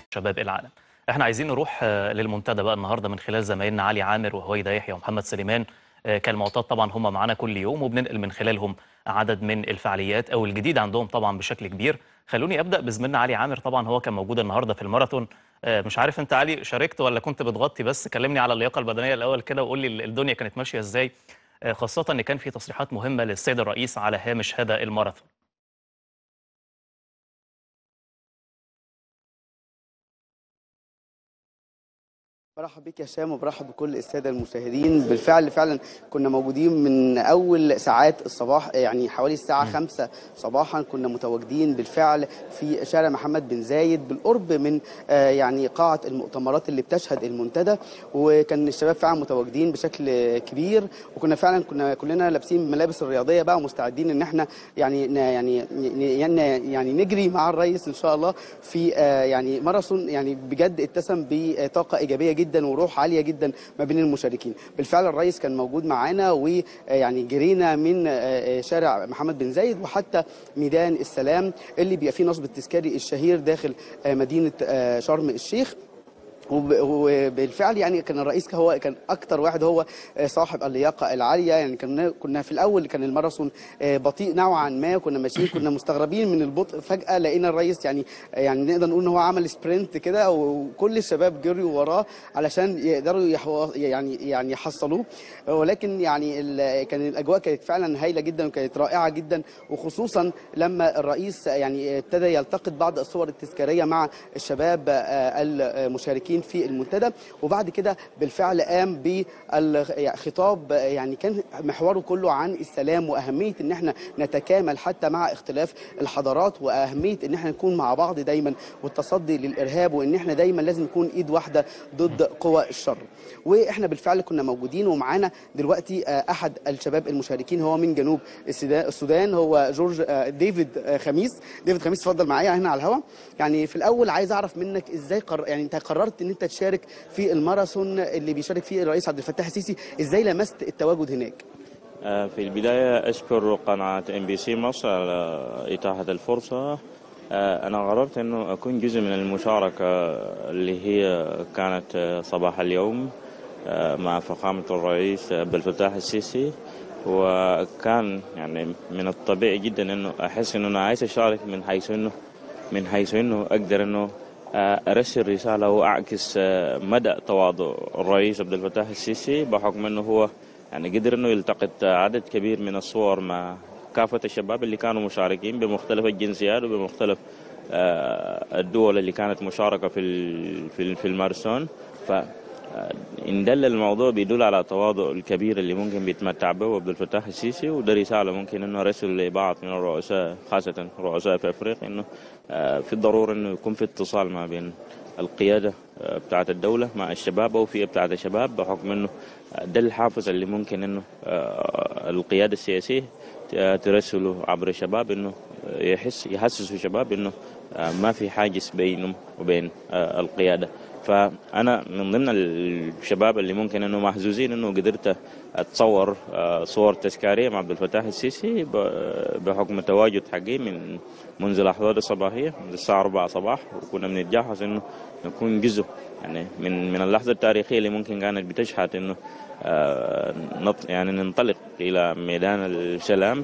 شباب العالم احنا عايزين نروح آه، للمنتدى بقى النهارده من خلال زمايلنا علي عامر وهويدا يحيى ومحمد سليمان آه، كالمعتاد طبعا هم معانا كل يوم وبننقل من خلالهم عدد من الفعاليات او الجديد عندهم طبعا بشكل كبير خلوني ابدا بزميلنا علي عامر طبعا هو كان موجود النهارده في الماراثون آه، مش عارف انت علي شاركت ولا كنت بتغطي بس كلمني على اللياقه البدنيه الاول كده وقول لي الدنيا كانت ماشيه ازاي آه، خاصه ان كان في تصريحات مهمه للسيد الرئيس على هامش هذا الماراثون برحب بك يا هشام وبرحب بكل الساده المشاهدين بالفعل فعلا كنا موجودين من اول ساعات الصباح يعني حوالي الساعه 5 صباحا كنا متواجدين بالفعل في شارع محمد بن زايد بالقرب من آه، يعني قاعه المؤتمرات اللي بتشهد المنتدى وكان الشباب فعلا متواجدين بشكل كبير وكنا فعلا كنا كلنا لابسين الملابس الرياضيه بقى ومستعدين ان احنا يعني ن- يعني ن- يعني يعني نجري مع الرئيس ان شاء الله في آه، يعني ماراثون يعني بجد اتسم بطاقه ايجابيه جدا وروح عاليه جدا ما بين المشاركين بالفعل الرئيس كان موجود معانا ويعني جرينا من آه، آه، شارع محمد بن زايد وحتى ميدان السلام اللي بيبقى فيه نصب التذكاري الشهير داخل آه، مدينه آه، شرم الشيخ وب- وبالفعل يعني كان الرئيس هو كان اكتر واحد هو صاحب اللياقه العاليه يعني كنا كنا في الاول كان الماراثون بطيء نوعا ما كنا ماشيين كنا مستغربين من البطء فجاه لقينا الرئيس يعني يعني نقدر نقول ان هو عمل سبرنت كده وكل الشباب جريوا وراه علشان يقدروا يحو يعني يعني يحصلوه ولكن يعني ال- كان الاجواء كانت فعلا هايله جدا وكانت رائعه جدا وخصوصا لما الرئيس يعني ابتدى يلتقط بعض الصور التذكاريه مع الشباب آه، المشاركين في المنتدى وبعد كده بالفعل قام بالخطاب يعني كان محوره كله عن السلام واهميه ان احنا نتكامل حتى مع اختلاف الحضارات واهميه ان احنا نكون مع بعض دايما والتصدي للارهاب وان احنا دايما لازم نكون ايد واحده ضد قوى الشر واحنا بالفعل كنا موجودين ومعانا دلوقتي آه، احد الشباب المشاركين هو من جنوب السدا- السودان هو جورج آه، ديفيد آه، خميس ديفيد خميس اتفضل معايا هنا على الهواء يعني في الاول عايز اعرف منك ازاي قر... يعني انت قررت ان انت تشارك في الماراثون اللي بيشارك فيه الرئيس عبد الفتاح السيسي ازاي لمست التواجد هناك آه، في البداية أشكر قناة ام بي سي مصر على إتاحة الفرصة آه، أنا قررت أنه أكون جزء من المشاركة اللي هي كانت آه، صباح اليوم آه، مع فخامة الرئيس عبد الفتاح السيسي وكان يعني من الطبيعي جدا أنه أحس أنه أنا عايز أشارك من حيث أنه من حيث أنه أقدر أنه آه، أرسل رسالة وأعكس آه، مدى تواضع الرئيس عبد الفتاح السيسي بحكم أنه هو يعني قدر انه يلتقط عدد كبير من الصور مع كافة الشباب اللي كانوا مشاركين بمختلف الجنسيات وبمختلف آه، الدول اللي كانت مشاركة في ال- في ال- في الماراثون ف آه، إن دل الموضوع بيدل على التواضع الكبير اللي ممكن بيتمتع به عبد الفتاح السيسي وده رسالة ممكن انه ارسل لبعض من الرؤساء خاصة رؤساء في افريقيا انه آه، في الضرورة انه يكون في اتصال ما بين القيادة آه، بتاعت الدولة مع الشباب أو في بتاعت الشباب بحكم أنه آه، ده الحافز اللي ممكن أنه آه، القيادة السياسية ت- ترسله عبر الشباب أنه آه، يحس يحسسوا الشباب أنه آه، ما في حاجز بينهم وبين آه، القيادة فأنا من ضمن الشباب اللي ممكن أنه محظوظين أنه قدرت أتصور آه، صور تذكارية مع عبد الفتاح السيسي ب- بحكم التواجد حقي من منذ الأحوال الصباحية منذ الساعة 4 صباح وكنا بنتجهز أنه نكون جزء يعني من من اللحظة التاريخية اللي ممكن كانت بتشهد أنه آه، نط يعني ننطلق إلى ميدان السلام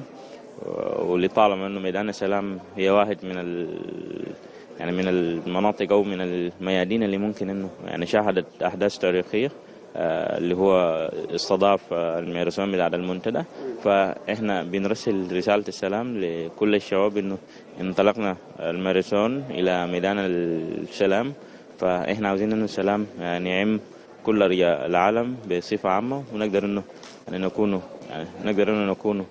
ولطالما أنه ميدان السلام هي واحد من ال يعني من المناطق أو من الميادين اللي ممكن أنه يعني شاهدت أحداث تاريخية آه، اللي هو استضاف آه، الماراثون بتاع المنتدى فاحنا بنرسل رساله السلام لكل الشباب انه انطلقنا الماراثون الى ميدان السلام فاحنا عاوزين انه السلام يعني يعم كل ارجاء العالم بصفه عامه ونقدر انه يعني نكون يعني نقدر انه نكون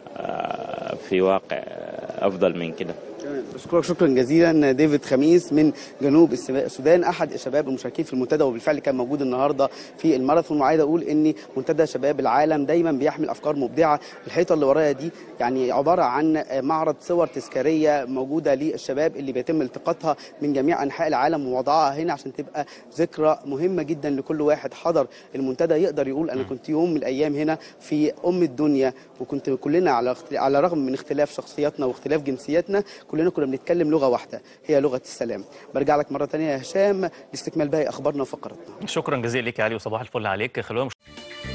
آه، في واقع افضل من كده بشكرك شكرا جزيلا ديفيد خميس من جنوب الس- السودان احد الشباب المشاركين في المنتدى وبالفعل كان موجود النهارده في الماراثون وعايز اقول ان منتدى شباب العالم دايما بيحمل افكار مبدعه الحيطه اللي ورايا دي يعني عباره عن معرض صور تذكاريه موجوده للشباب اللي بيتم التقاطها من جميع انحاء العالم ووضعها هنا عشان تبقى ذكرى مهمه جدا لكل واحد حضر المنتدى يقدر يقول انا كنت يوم من الايام هنا في ام الدنيا وكنت كلنا على اخت- على الرغم من اختلاف شخصياتنا واختلاف جنسياتنا كنا كلنا كنا بنتكلم لغه واحده هي لغه السلام برجع لك مره ثانيه يا هشام لاستكمال باقي اخبارنا وفقراتنا شكرا جزيلا لك يا علي وصباح الفل عليك خلونا